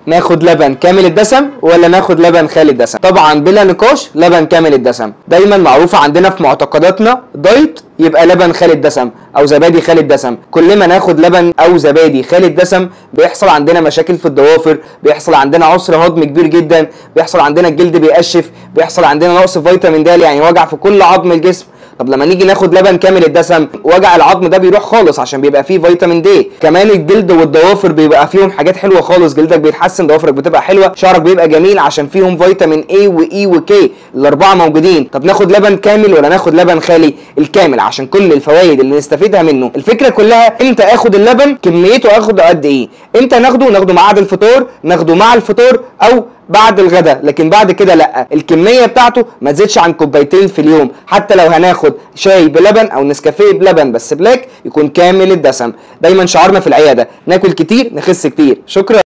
ناخد لبن كامل الدسم ولا ناخد لبن خالي الدسم طبعا بلا نقاش لبن كامل الدسم دايما معروفه عندنا في معتقداتنا دايت يبقى لبن خالي الدسم او زبادي خالي الدسم كل ما ناخد لبن او زبادي خالي الدسم بيحصل عندنا مشاكل في الضوافر بيحصل عندنا عسر هضم كبير جدا بيحصل عندنا الجلد بيقشف بيحصل عندنا نقص فيتامين د يعني وجع في كل عظم الجسم طب لما نيجي ناخد لبن كامل الدسم وجع العظم ده بيروح خالص عشان بيبقى فيه فيتامين دي كمان الجلد والضوافر بيبقى فيهم حاجات حلوه خالص جلدك بيتحسن ضوافرك بتبقى حلوه شعرك بيبقى جميل عشان فيهم فيتامين اي واي وكي الاربعه موجودين طب ناخد لبن كامل ولا ناخد لبن خالي الكامل عشان كل الفوائد اللي نستفيدها منه الفكره كلها امتى اخد اللبن كميته اخده قد ايه امتى ناخده ناخده بعد الفطار ناخده مع الفطار او بعد الغداء لكن بعد كده لا الكميه بتاعته ما تزيدش عن كوبايتين في اليوم حتى لو هناخد شاي بلبن او نسكافيه بلبن بس بلاك يكون كامل الدسم دايما شعارنا في العياده ناكل كتير نخس كتير شكرا